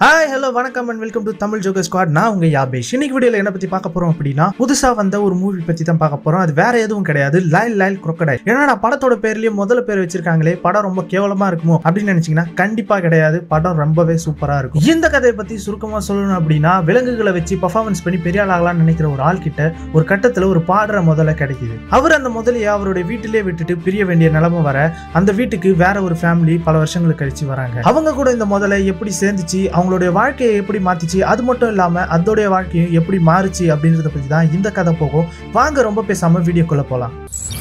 hi hello வணக்கம் and welcome to Tamil joker squad நான் உங்க யாபேஷ் இன்னைக்கு வீடியோல என்ன பத்தி பார்க்க போறோம் அப்படின்னா புதுசா வந்த ஒரு மூவி பத்தி தான் பார்க்க போறோம் அது வேற எதுவும் கிடையாது லைல் லைல் crocodile என்னடா படத்தோட பேர்லயே முதல்ல பேர் வச்சிருக்காங்களே படம் ரொம்ப கேவலமா இருக்குமோ அப்படின்னு நினைச்சீங்கன்னா கண்டிப்பா கிடையாது படம் ரொம்பவே சூப்பரா இருக்கும் இந்த கதையை பத்தி சுருக்கமா சொல்லணும் அப்படின்னா விலங்குகளை வச்சு பர்ஃபார்மன்ஸ் பண்ணி பெரிய ஆளாகலாம்னு நினைக்கிற ஒரு ஆள் கிட்ட ஒரு கட்டத்துல ஒரு பாடுற முதல்ல கிடைக்குது அவர் அந்த முதலையை அவருடைய வீட்டிலே விட்டுட்டு பிரிய வேண்டிய நிலைமை வர அந்த வீட்டுக்கு வேற ஒரு ஃபேமிலி பல வருஷங்களுக்கு கழிச்சு வராங்க அவங்க கூட இந்த முதல்ல எப்படி சேர்ந்துச்சு அவங்களுடைய வாழ்க்கையை எப்படி மாத்திச்சு அது மட்டும் இல்லாம அதோடைய வாழ்க்கையும் எப்படி மாறுச்சு அப்படின்றத பத்தி தான் இந்த கதை போகும் வாங்க ரொம்ப பேசாம வீடியோக்குள்ள போலாம்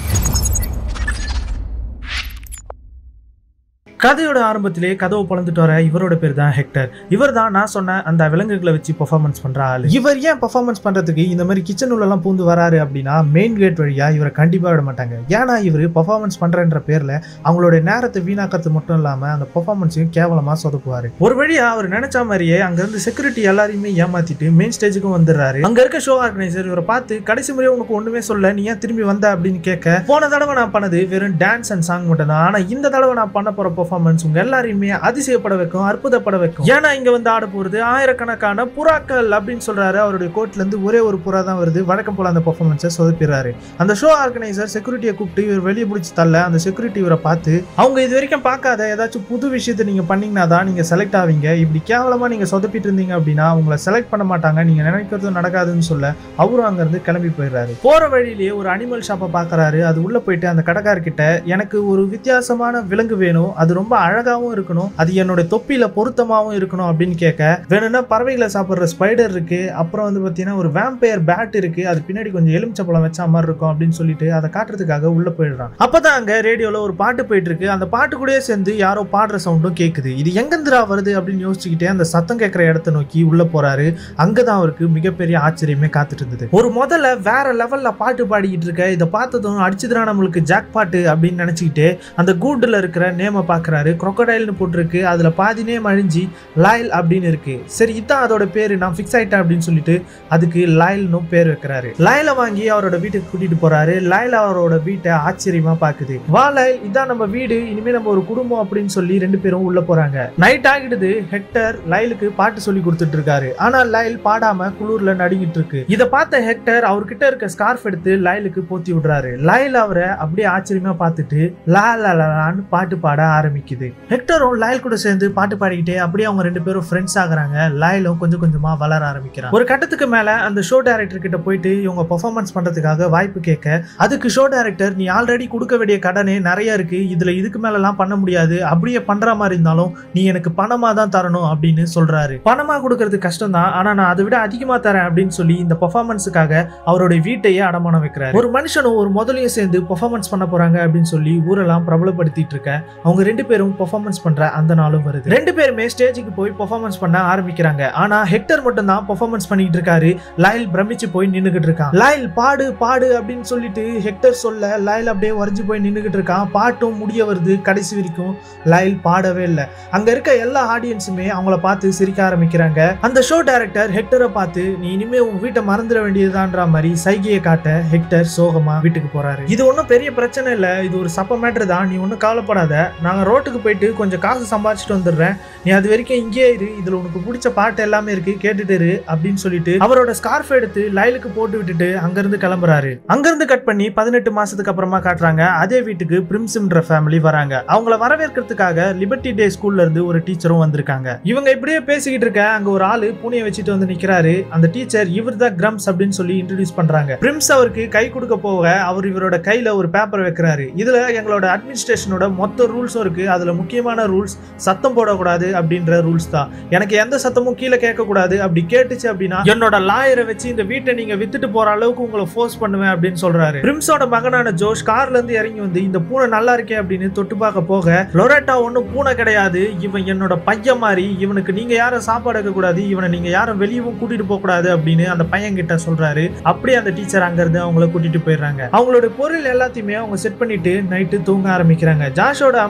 கதையோட ஆரம்பத்திலே கதவை பொழந்துட்டு வர இவரோட பேர் தான் ஹெக்டர் இவர் தான் நான் சொன்ன அந்த விலங்குகளை வச்சு பெர்ஃபார்மன்ஸ் பண்ற ஆளு இவர் ஏன் பெர்ஃபார்மன்ஸ் பண்றதுக்கு இந்த மாதிரி கிச்சன் உள்ளலாம் பூந்து வராரு அப்படின்னா மெயின் கேட் வழியா இவரை கண்டிப்பா விட மாட்டாங்க ஏன்னா இவர் பெர்ஃபார்மன்ஸ் பண்றன்ற பேர்ல அவங்களுடைய நேரத்தை வீணாக்கிறது மட்டும் இல்லாம அந்த பெர்ஃபார்மன்ஸையும் கேவலமா சொதப்புவாரு ஒரு வழியா அவர் நினைச்ச மாதிரியே அங்க இருந்து செக்யூரிட்டி எல்லாரையுமே ஏமாத்திட்டு மெயின் ஸ்டேஜுக்கும் வந்துடுறாரு அங்க இருக்க ஷோ ஆர்கனைசர் இவரை பார்த்து கடைசி முறையே உனக்கு ஒண்ணுமே சொல்ல நீ ஏன் திரும்பி வந்த அப்படின்னு கேட்க போன தடவை நான் பண்ணது வெறும் டான்ஸ் அண்ட் சாங் மட்டும் தான் ஆனா இந்த தடவை நான் பண்ண போற பெர்ஃபார்மன்ஸ் உங்க எல்லாரையுமே அதிசயப்பட வைக்கும் அற்புதப்பட வைக்கும் ஏன்னா இங்க வந்து ஆட போறது ஆயிரக்கணக்கான புறாக்கள் அப்படின்னு சொல்றாரு அவருடைய கோட்ல இருந்து ஒரே ஒரு புறா தான் வருது வழக்கம் போல அந்த பெர்ஃபார்மன்ஸை சொதப்பிடுறாரு அந்த ஷோ ஆர்கனைசர் செக்யூரிட்டியை கூப்பிட்டு இவர் வெளியே பிடிச்சி தள்ள அந்த செக்யூரிட்டி இவரை பார்த்து அவங்க இது வரைக்கும் பார்க்காத ஏதாச்சும் புது விஷயத்தை நீங்க பண்ணீங்கன்னா தான் நீங்க செலக்ட் ஆவீங்க இப்படி கேவலமா நீங்க சொதப்பிட்டு இருந்தீங்க அப்படின்னா உங்களை செலக்ட் பண்ண மாட்டாங்க நீங்க நினைக்கிறதும் நடக்காதுன்னு சொல்ல அவரும் அங்க இருந்து கிளம்பி போயிடுறாரு போற வழியிலேயே ஒரு அனிமல் ஷாப்பை பாக்குறாரு அது உள்ள போயிட்டு அந்த கடைக்காரர்கிட்ட எனக்கு ஒரு வித்தியாசமான விலங்கு வேணும் அது ரொம்ப அழகாவும் இருக்கணும் அது என்னோட தொப்பியில பொருத்தமாவும் இருக்கணும் அப்படின்னு கேட்க வேணும்னா பறவைகளை சாப்பிடுற ஸ்பைடர் இருக்கு அப்புறம் வந்து பாத்தீங்கன்னா ஒரு வேம்பயர் பேட் இருக்கு அது பின்னாடி கொஞ்சம் எலுமிச்சப்பழம் வச்ச மாதிரி இருக்கும் அப்படின்னு சொல்லிட்டு அதை காட்டுறதுக்காக உள்ள போயிடுறான் அப்பதான் அங்க ரேடியோல ஒரு பாட்டு போயிட்டு இருக்கு அந்த பாட்டு கூடயே சேர்ந்து யாரோ பாடுற சவுண்டும் கேக்குது இது எங்கிருந்துடா வருது அப்படின்னு யோசிச்சுக்கிட்டே அந்த சத்தம் கேட்கிற இடத்த நோக்கி உள்ள போறாரு அங்கதான் அவருக்கு மிகப்பெரிய ஆச்சரியமே காத்துட்டு இருந்தது ஒரு முதல்ல வேற லெவல்ல பாட்டு பாடிக்கிட்டு இருக்க இதை பார்த்ததும் அடிச்சுதுனா நம்மளுக்கு ஜாக் பாட்டு அப்படின்னு நினைச்சுக்கிட்டு அந்த கூண்டுல இருக்கிற நேம பாக்குறாரு crocodileனு போட்டிருக்கு அதுல பாதி நேம் அழிஞ்சி லாயல் அப்படின்னு இருக்கு சரி இதான் அதோட பேரு நான் ஃபிக்ஸ் ஆயிட்டேன் அப்படின்னு சொல்லிட்டு அதுக்கு லாயல்னு பேர் வைக்கிறாரு லாயல வாங்கி அவரோட வீட்டுக்கு கூட்டிட்டு போறாரு லாயல் அவரோட வீட்டை ஆச்சரியமா பாக்குது வா லாயல் இதான் நம்ம வீடு இனிமே நம்ம ஒரு குடும்பம் அப்படின்னு சொல்லி ரெண்டு பேரும் உள்ள போறாங்க நைட் ஆகிடுது ஹெக்டர் லைலுக்கு பாட்டு சொல்லி கொடுத்துட்டு இருக்காரு ஆனா லைல் பாடாம குளூர்ல நடுங்கிட்டு இருக்கு இத பார்த்த ஹெக்டர் அவர்கிட்ட இருக்க ஸ்கார்ஃப் எடுத்து லைலுக்கு போத்தி விடுறாரு லைல் அவரை அப்படியே ஆச்சரியமா பார்த்துட்டு லா லா லா லான்னு பாட்டு பாட ஆரம்பிக்குது ஹெக்டரும் லாயல் கூட சேர்ந்து பாட்டு பாடிக்கிட்டே அப்படியே அவங்க ரெண்டு பேரும் ஃப்ரெண்ட்ஸ் ஆகுறாங்க லாயலும் கொஞ்சம் கொஞ்சமா வளர ஆரம்பிக்கிறாங்க ஒரு கட்டத்துக்கு மேல அந்த ஷோ டைரக்டர் கிட்ட போயிட்டு இவங்க பெர்ஃபார்மன்ஸ் பண்றதுக்காக வாய்ப்பு கேட்க அதுக்கு ஷோ டைரக்டர் நீ ஆல்ரெடி கொடுக்க வேண்டிய கடனே நிறைய இருக்கு இதுல இதுக்கு மேலலாம் பண்ண முடியாது அப்படியே பண்ற மாதிரி இருந்தாலும் நீ எனக்கு பணமா தான் தரணும் அப்படின்னு சொல்றாரு பணமா கொடுக்கறது கஷ்டம் தான் ஆனா நான் அதை விட அதிகமா தரேன் அப்படின்னு சொல்லி இந்த பெர்ஃபார்மன்ஸுக்காக அவருடைய வீட்டையே அடமானம் வைக்கிறாரு ஒரு மனுஷனும் ஒரு முதலையும் சேர்ந்து பெர்ஃபார்மன்ஸ் பண்ண போறாங்க அப்படின்னு சொல்லி ஊரெல்லாம் பிரபலப்படுத்திட்டு இருக்க அவங்க ரெண்டு பேரும் பெர்ஃபார்மன்ஸ் பண்ற அந்த நாளும் வருது ரெண்டு பேருமே ஸ்டேஜுக்கு போய் பெர்ஃபார்மன்ஸ் பண்ண ஆரம்பிக்கிறாங்க ஆனா ஹெக்டர் மட்டும் தான் பெர்ஃபார்மன்ஸ் பண்ணிட்டு இருக்காரு லாயல் பிரமிச்சு போய் நின்னுகிட்டு இருக்கான் லாயல் பாடு பாடு அப்படின்னு சொல்லிட்டு ஹெக்டர் சொல்ல லாயல் அப்படியே உறைஞ்சு போய் நின்னுகிட்டு இருக்கான் பாட்டும் முடிய வருது கடைசி வரைக்கும் லாயல் பாடவே இல்லை அங்க இருக்க எல்லா ஆடியன்ஸுமே அவங்கள பார்த்து சிரிக்க ஆரம்பிக்கிறாங்க அந்த ஷோ டைரக்டர் ஹெக்டரை பார்த்து நீ இனிமே உன் வீட்டை மறந்துட வேண்டியதுதான்ற மாதிரி சைகையை காட்ட ஹெக்டர் சோகமா வீட்டுக்கு போறாரு இது ஒன்றும் பெரிய பிரச்சனை இல்லை இது ஒரு சப்ப மேட்ரு தான் நீ ஒன்றும் கவலைப்படாத நாங்கள் ரோட்டுக்கு போயிட்டு கொஞ்சம் காசு சம்பாதிச்சுட்டு வந்துடுறேன் நீ அது வரைக்கும் இங்கேயே இரு இதுல உனக்கு பிடிச்ச பாட்டு எல்லாமே இருக்கு கேட்டுட்டு இரு அப்படின்னு சொல்லிட்டு அவரோட ஸ்கார்ஃப் எடுத்து லைலுக்கு போட்டு விட்டுட்டு அங்கிருந்து கிளம்புறாரு அங்கிருந்து கட் பண்ணி பதினெட்டு மாசத்துக்கு அப்புறமா காட்டுறாங்க அதே வீட்டுக்கு பிரிம்சிம்ன்ற ஃபேமிலி வராங்க அவங்கள வரவேற்கிறதுக்காக லிபர்ட்டி டே ஸ்கூல்ல இருந்து ஒரு டீச்சரும் வந்திருக்காங்க இவங்க இப்படியே பேசிக்கிட்டு இருக்க அங்க ஒரு ஆளு பூனையை வச்சுட்டு வந்து நிக்கிறாரு அந்த டீச்சர் இவர் தான் கிரம்ஸ் அப்படின்னு சொல்லி இன்ட்ரடியூஸ் பண்றாங்க பிரிம்ஸ் அவருக்கு கை கொடுக்க போக அவர் இவரோட கையில ஒரு பேப்பர் வைக்கிறாரு இதுல எங்களோட அட்மினிஸ்ட்ரேஷனோட மொத்த ரூல்ஸும் இருக்கு அதுல முக்கியமான ரூல்ஸ் சத்தம் போடக்கூடாது அப்படின்ற ரூல்ஸ் தான் எனக்கு எந்த சத்தமும் கீழே கேட்க கூடாது அப்படி கேட்டுச்சு அப்படின்னா என்னோட லாயரை வச்சு இந்த வீட்டை நீங்க வித்துட்டு போற அளவுக்கு உங்களை ஃபோர்ஸ் பண்ணுவேன் அப்படின்னு சொல்றாரு பிரிம்ஸோட மகனான ஜோஷ் கார்ல இருந்து இறங்கி வந்து இந்த பூனை நல்லா இருக்கே அப்படின்னு தொட்டு பார்க்க போக லொரேட்டா ஒன்றும் பூனை கிடையாது இவன் என்னோட பையன் மாதிரி இவனுக்கு நீங்க யாரும் சாப்பாடு வைக்க கூடாது இவனை நீங்க யாரும் வெளியவும் கூட்டிட்டு போக கூடாது அப்படின்னு அந்த பையன் கிட்ட சொல்றாரு அப்படியே அந்த டீச்சர் அங்க இருந்து அவங்கள கூட்டிட்டு போயிடுறாங்க அவங்களோட பொருள் எல்லாத்தையுமே அவங்க செட் பண்ணிட்டு நைட்டு தூங்க ஆரம்பிக்கிறாங்க ஜாஷோட அம்மா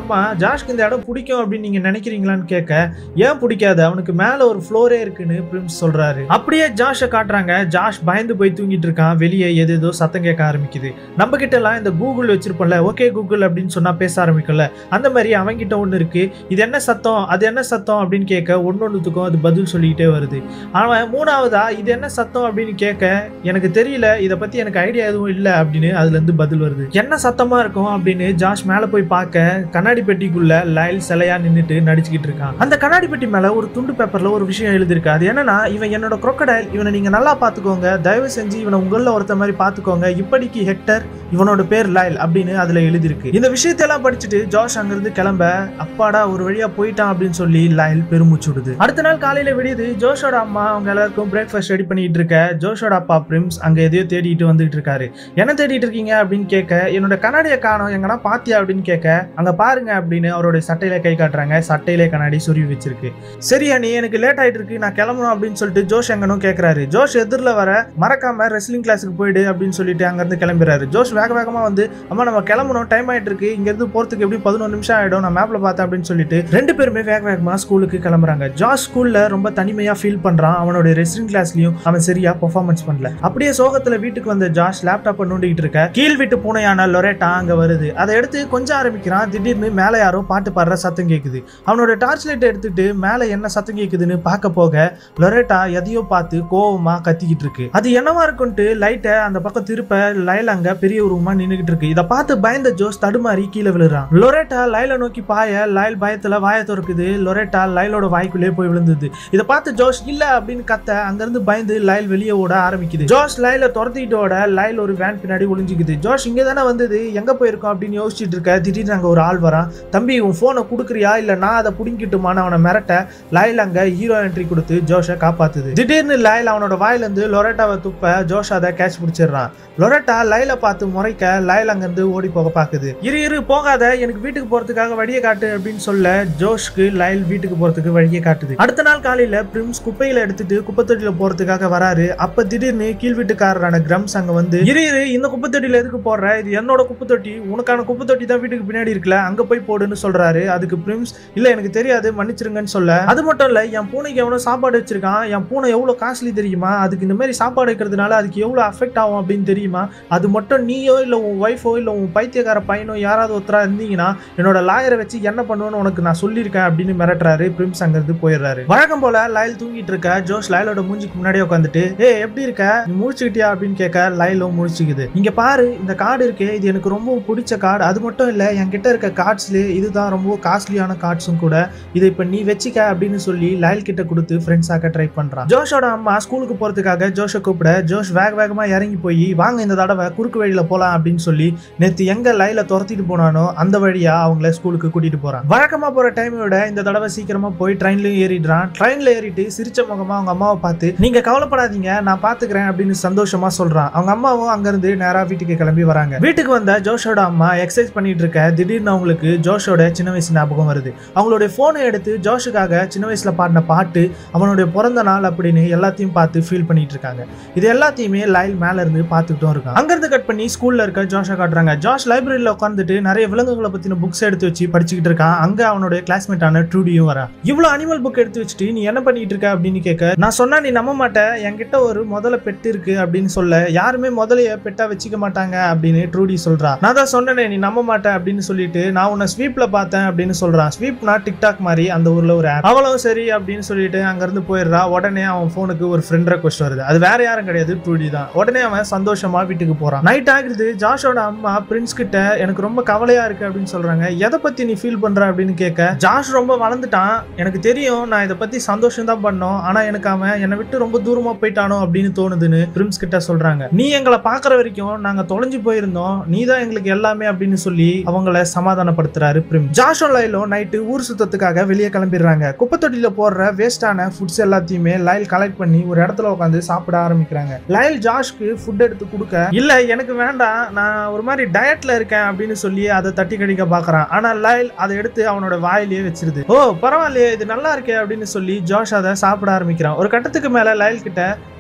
ஜாஷ்க்கு இந்த இடம் பிடிக்கும் அப்படின்னு நீங்க நினைக்கிறீங்களான்னு கேட்க ஏன் பிடிக்காது அவனுக்கு மேல ஒரு ஃப்ளோரே இருக்குன்னு பிரிம்ஸ் சொல்றாரு அப்படியே ஜாஷை காட்டுறாங்க ஜாஷ் பயந்து போய் தூங்கிட்டு இருக்கான் வெளியே எது ஏதோ சத்தம் கேட்க ஆரம்பிக்குது நம்ம கிட்ட எல்லாம் இந்த கூகுள் வச்சிருப்போம்ல ஓகே கூகுள் அப்படின்னு சொன்னா பேச ஆரம்பிக்கல அந்த மாதிரி அவன்கிட்ட ஒன்று இருக்கு இது என்ன சத்தம் அது என்ன சத்தம் அப்படின்னு கேட்க ஒன்னொன்னுத்துக்கும் அது பதில் சொல்லிக்கிட்டே வருது அவன் மூணாவதா இது என்ன சத்தம் அப்படின்னு கேட்க எனக்கு தெரியல இதை பத்தி எனக்கு ஐடியா எதுவும் இல்லை அப்படின்னு அதுல இருந்து பதில் வருது என்ன சத்தமா இருக்கும் அப்படின்னு ஜாஷ் மேல போய் பார்க்க கண்ணாடி பெட்டிக்குள்ள லைல் சிலையா நின்னுட்டு நடிச்சுக்கிட்டு இருக்கான் அந்த கண்ணாடி பெட்டி மேல ஒரு துண்டு பேப்பர்ல ஒரு விஷயம் எழுதிருக்கு அது என்னன்னா இவன் என்னோட crocodile இவனை நீங்க நல்லா பாத்துக்கோங்க தயவு செஞ்சு இவனை உங்கள ஒருத்த மாதிரி பாத்துக்கோங்க இப்படிக்கு ஹெக்டர் இவனோட பேர் லைல் அப்படின்னு அதுல எழுதிருக்கு இந்த விஷயத்தையெல்லாம் படிச்சுட்டு ஜாஷ் அங்கிருந்து கிளம்ப அப்பாடா ஒரு வழியா போயிட்டான் அப்படின்னு சொல்லி லைல் பெருமூச்சு விடுது அடுத்த நாள் காலையில விடியுது ஜோஷோட அம்மா அவங்க எல்லாருக்கும் பிரேக்ஃபாஸ்ட் ரெடி பண்ணிட்டு இருக்க ஜோஷோட அப்பா பிரிம்ஸ் அங்க எதையோ தேடிட்டு வந்துட்டு இருக்காரு என்ன தேடிட்டு இருக்கீங்க அப்படின்னு கேட்க என்னோட கண்ணாடியை காணோம் எங்கன்னா பாத்தியா அப்படின்னு கேட்க அங்க பாருங்க அப்படின்னு அவரோட சட்டையில கை காட்டுறாங்க சட்டையிலே கண்ணாடி சொருவி வச்சிருக்கு சரி அண்ணி எனக்கு லேட் ஆயிட்டு இருக்கு நான் கிளம்பணும் அப்படின்னு சொல்லிட்டு ஜோஷ் எங்கனும் கேட்கறாரு ஜோஷ் எதிரில் வர மறக்காம ரெஸ்லிங் கிளாஸுக்கு போயிடு அப்படின்னு சொல்லிட்டு அங்கிருந்து கிளம்பிடுறாரு ஜோஷ் வேக வேகமா வந்து அம்மா நம்ம கிளம்பணும் டைம் ஆயிட்டு இருக்கு இங்க இருந்து போறதுக்கு எப்படி பதினொரு நிமிஷம் ஆயிடும் நான் மேப்ல பார்த்தேன் அப்படின்னு சொல்லிட்டு ரெண்டு பேருமே வேக வேகமா ஸ்கூலுக்கு கிளம்புறாங்க ஜாஷ் ஸ்கூல்ல ரொம்ப தனிமையா ஃபீல் பண்றான் அவனோட ரெஸ்லிங் கிளாஸ்லயும் அவன் சரியா பெர்ஃபார்மன்ஸ் பண்ணல அப்படியே சோகத்துல வீட்டுக்கு வந்த ஜாஷ் லேப்டாப்பை நோண்டிக்கிட்டு இருக்க கீழ் வீட்டு பூனையான லொரேட்டா அங்க வருது அதை எடுத்து கொஞ்சம் ஆரம்பிக்கிறான் திடீர்னு மேல யாரோ பாட்டு பாடுற சத்தம் கேக்குது அவனோட டார்ச் லைட் எடுத்துட்டு மேல என்ன சத்தம் கேக்குதுன்னு பார்க்க போக லொரேட்டா எதையோ பார்த்து கோவமா கத்திக்கிட்டு இருக்கு அது என்னவா இருக்குன்ட்டு லைட்டை அந்த பக்கம் திருப்ப லைல் அங்க பெரிய உருவமா நின்னுகிட்டு இருக்கு இதை பார்த்து பயந்த ஜோஸ் தடுமாறி கீழே விழுறான் லொரேட்டா லைல நோக்கி பாய லைல் பயத்துல வாய திறக்குது லொரேட்டா லைலோட வாய்க்குள்ளே போய் விழுந்தது இதை பார்த்து ஜோஷ் இல்ல அப்படின்னு கத்த அங்கிருந்து பயந்து லைல் வெளியே ஓட ஆரம்பிக்குது ஜோஷ் லைல துரத்திட்டு ஓட லைல் ஒரு வேன் பின்னாடி ஒளிஞ்சுக்குது ஜோஷ் இங்க தானே வந்தது எங்க போயிருக்கோம் அப்படின்னு யோசிச்சுட்டு இருக்க திடீர்னு அங்க ஒரு ஆள் வரான் தம்பி உன் போனை குடுக்குறியா இல்ல நான் அதை புடிங்கிட்டுமான்னு அவனை மிரட்ட லைல் அங்க ஹீரோ என்ட்ரி கொடுத்து ஜோஷை காப்பாத்துது திடீர்னு லைல் அவனோட வாயில இருந்து லொரேட்டாவை துப்ப ஜோஷ் அதை கேட்ச் பிடிச்சிடுறான் லொரேட்டா லைல பார்த்து முறைக்க லைல் அங்கிருந்து ஓடி போக பாக்குது இரு இரு போகாத எனக்கு வீட்டுக்கு போறதுக்காக வழியை காட்டு அப்படின்னு சொல்ல ஜோஷ்க்கு லைல் வீட்டுக்கு போறதுக்கு வழியை காட்டுது அடுத்த நாள் காலையில பிரிம்ஸ் குப்பையில எடுத்துட்டு குப்பைத்தொட்டியில போறதுக்காக வராரு அப்ப திடீர்னு கீழ் வீட்டுக்காரரான கிரம்ஸ் அங்க வந்து இரு இரு இந்த குப்பைத்தொட்டியில எதுக்கு போடுற இது என்னோட குப்பைத்தொட்டி உனக்கான குப்பைத்தொட்டி தான் வீட்டுக்கு பின்னாடி இருக்குல்ல அங்க போய் போடுன்னு சொல்றாரு அதுக்கு பிரிம்ஸ் இல்ல எனக்கு தெரியாது மன்னிச்சிருங்கன்னு சொல்ல அது மட்டும் இல்ல என் பூனைக்கு எவ்வளவு சாப்பாடு வச்சிருக்கான் என் பூனை எவ்வளவு காஸ்ட்லி தெரியுமா அதுக்கு இந்த மாதிரி சாப்பாடு வைக்கிறதுனால அதுக்கு எவ்வளவு அஃபெக்ட் ஆகும் அப்படின்னு தெரியுமா அது மட்டும் நீயோ இல்ல உன் ஒய்ஃபோ இல்ல உன் பைத்தியக்கார பையனோ யாராவது ஒருத்தரா இருந்தீங்கன்னா என்னோட லாயரை வச்சு என்ன பண்ணுவேன்னு உனக்கு நான் சொல்லியிருக்கேன் அப்படின்னு மிரட்டுறாரு பிரிம்ஸ் அங்கிருந்து போயிடுறாரு வழக்கம் போல லைல் தூங்கிட்டு இருக்க ஜோஷ் லைலோட மூஞ்சிக்கு முன்னாடி உட்காந்துட்டு ஏ எப்படி இருக்க நீ முழிச்சுக்கிட்டியா அப்படின்னு கேட்க லைலும் முழிச்சுக்குது இங்க பாரு இந்த கார்டு இருக்கே இது எனக்கு ரொம்ப பிடிச்ச கார்டு அது மட்டும் இல்ல என்கிட்ட இருக்க கார்ட்ஸ்ல இதுதான் ரொம்ப காஸ்ட்லியான கார்ட்ஸும் கூட இதை இப்ப நீ வச்சுக்க அப்படின்னு சொல்லி லைல் கிட்ட கொடுத்து ஃப்ரெண்ட்ஸ் ஆக்க ட்ரை பண்றான் ஜோஷோட அம்மா ஸ்கூலுக்கு போறதுக்காக ஜோஷை கூப்பிட ஜோஷ் வேக வேகமா இறங்கி போய் வாங்க இந்த தடவை குறுக்கு வழியில போலாம் அப்படின்னு சொல்லி நேத்து எங்க லைல துரத்திட்டு போனானோ அந்த வழியா அவங்கள ஸ்கூலுக்கு கூட்டிட்டு போறான் வழக்கமா போற டைமை விட இந்த தடவை சீக்கிரமா போய் ட்ரெயின்லயும் ஏறிடுறான் ட்ரெயின்ல ஏறிட்டு சிரிச்ச முகமா அவங்க அம்மாவை பார்த்து நீங்க கவலைப்படாதீங்க நான் பாத்துக்கிறேன் அப்படின்னு சந்தோஷமா சொல்றான் அவங்க அம்மாவும் அங்க இருந்து நேரா வீட்டுக்கு கிளம்பி வராங்க வீட்டுக்கு வந்த ஜோஷோட அம்மா எக்ஸசைஸ் பண்ணிட்டு இருக்க திடீர்னு அவங்களுக்கு ஜோஷோட சின்ன வயசு ஞாபகம் வருது அவங்களுடைய போனை எடுத்து ஜோஷுக்காக சின்ன வயசுல பாடின பாட்டு அவனுடைய பிறந்த நாள் அப்படின்னு எல்லாத்தையும் பார்த்து ஃபீல் பண்ணிட்டு இருக்காங்க இது எல்லாத்தையுமே லைல் மேல இருந்து பார்த்துக்கிட்டும் இருக்கான் அங்கிருந்து கட் பண்ணி ஸ்கூல்ல இருக்க ஜோஷை காட்டுறாங்க ஜாஷ் லைப்ரரியில உட்காந்துட்டு நிறைய விலங்குகளை பத்தின புக்ஸ் எடுத்து வச்சு படிச்சுக்கிட்டு இருக்கான் அங்க அவனுடைய கிளாஸ்மேட்டான ட்ரூடியும் வரா இவ்வளவு அனிமல் புக் எடுத்து வச்சுட்டு நீ என்ன பண்ணிட்டு இருக்க அப்படின்னு கேட்க நான் சொன்னா நீ நம்ப மாட்ட என்கிட்ட ஒரு முதல்ல பெட்டு இருக்கு அப்படின்னு சொல்ல யாருமே முதலைய பெட்டா வச்சுக்க மாட்டாங்க அப்படின்னு ட்ரூடி சொல்றா நான் தான் சொன்னேனே நீ நம்ப மாட்டேன் அப்படின்னு சொல்லிட்டு நான் உன்னை ஸ்வீப்ல பார்த்தேன் அப்படின்னு சொல்றான் ஸ்வீப்னா டிக்டாக் மாதிரி அந்த ஊர்ல ஒரு ஆப் அவளும் சரி அப்படின்னு சொல்லிட்டு அங்க இருந்து போயிடுறா உடனே அவன் போனுக்கு ஒரு ஃப்ரெண்ட் ரெக்வஸ்ட் வருது அது வேற யாரும் கிடையாது ட்ரூடி தான் உடனே அவன் சந்தோஷமா வீட்டுக்கு போறான் நைட் ஆகுது ஜாஷோட அம்மா பிரின்ஸ் கிட்ட எனக்கு ரொம்ப கவலையா இருக்கு அப்படின்னு சொல்றாங்க எதை பத்தி நீ ஃபீல் பண்ற அப்படின்னு கேட்க ஜாஷ் ரொம்ப வளர்ந்துட்டான் எனக்கு தெரியும் நான் இதை பத்தி சந்தோஷம் தான் பண்ணோம் ஆனா எனக்கு அவன் என்னை விட்டு ரொம்ப தூரமா போயிட்டானோ அப்படின்னு தோணுதுன்னு பிரின்ஸ் கிட்ட சொல்றாங்க நீ எங்களை பாக்குற வரைக்கும் நாங்க தொலைஞ்சு போயிருந்தோம் நீ தான் எங்களுக்கு எல்லாமே அப்படின்னு சொல்லி அவங்கள சமாதானப்படுத்துறாரு பிரிம் ஜாஷும் லைலும் நைட்டு ஊர் சுத்தத்துக்காக வெளியே கிளம்பிடுறாங்க குப்பை தொட்டியில போடுற வேஸ்டான ஃபுட்ஸ் எல்லாத்தையுமே லைல் கலெக்ட் பண்ணி ஒரு இடத்துல உட்காந்து சாப்பிட ஆரம்பிக்கிறாங்க லைல் ஜாஷ்க்கு ஃபுட் எடுத்து கொடுக்க இல்ல எனக்கு வேண்டாம் நான் ஒரு மாதிரி டயட்ல இருக்கேன் அப்படின்னு சொல்லி அதை தட்டி கடிக்க பாக்குறான் ஆனா லைல் அதை எடுத்து அவனோட வாயிலேயே வச்சிருது ஓ பரவாயில்லையே இது நல்லா இருக்கே அப்படின்னு சொல்லி ஜோஷ் அதை சாப்பிட ஆரம்பிக்கிறான் ஒரு கட்டத்துக்கு மேல லைல் கிட்ட